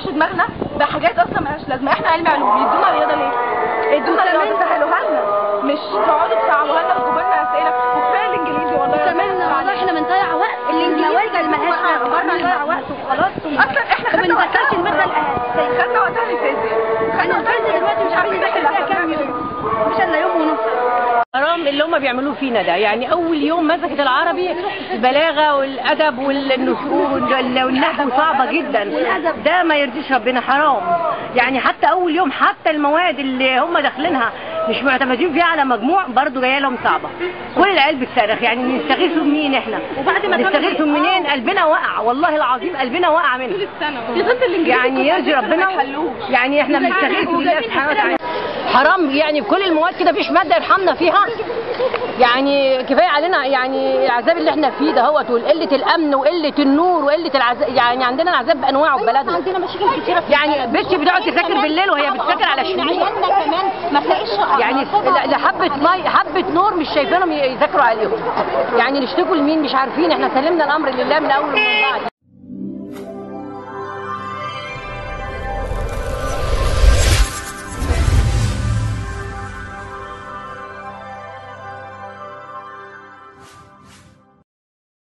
دماغنا بحاجات اصلا مالهاش لازمه احنا علم علوم يدونا رياضه ليه؟ يدونا رياضه سهلوها لنا مش تقعدوا تصعبوها لنا وتجيبوا لنا اسئله وكفايه الانجليزي والله كمان والله احنا بنضيع وقت الانجليزي اللي ملهاش حاجه بنضيع وقت وخلاص اصلا احنا خدنا وما وقتها بنذاكرش الماده الاساسيه خدنا وقتها الفيزياء انا الفيزياء دلوقتي مش عارفين نذاكر فيها كام يوم مش الا يوم ونص حرام اللي هم بيعملوه فينا ده يعني اول يوم مسكت العربي البلاغه والادب والنشور وال- والنحو صعبه جدا ده ما يرضيش ربنا حرام يعني حتى اول يوم حتى المواد اللي هم داخلينها مش معتمدين فيها على مجموع برضه جايه لهم صعبه كل العيال بتصرخ يعني نستغيثوا بمين احنا وبعد ما كانوا نستغيثوا منين قلبنا وقع والله العظيم قلبنا وقع منها دي ضد الانجليزي يعني يرضي ربنا يعني احنا بنستغيث بالله سبحانه وتعالى حرام يعني كل المواد كده مفيش ماده يرحمنا فيها يعني كفايه علينا يعني العذاب اللي احنا فيه ده هوت وقله الامن وقله النور وقله العذاب يعني عندنا العذاب بانواعه في بلدنا عندنا مشاكل كتيره في يعني بنتي بتقعد تذاكر بالليل وهي بتذاكر على شروق عيالنا كمان ما تلاقيش يعني لا- لا حبه مي حبه نور مش شايفينهم يذاكروا عليهم يعني نشتكوا لمين مش عارفين احنا سلمنا الامر لله من اول ومن بعد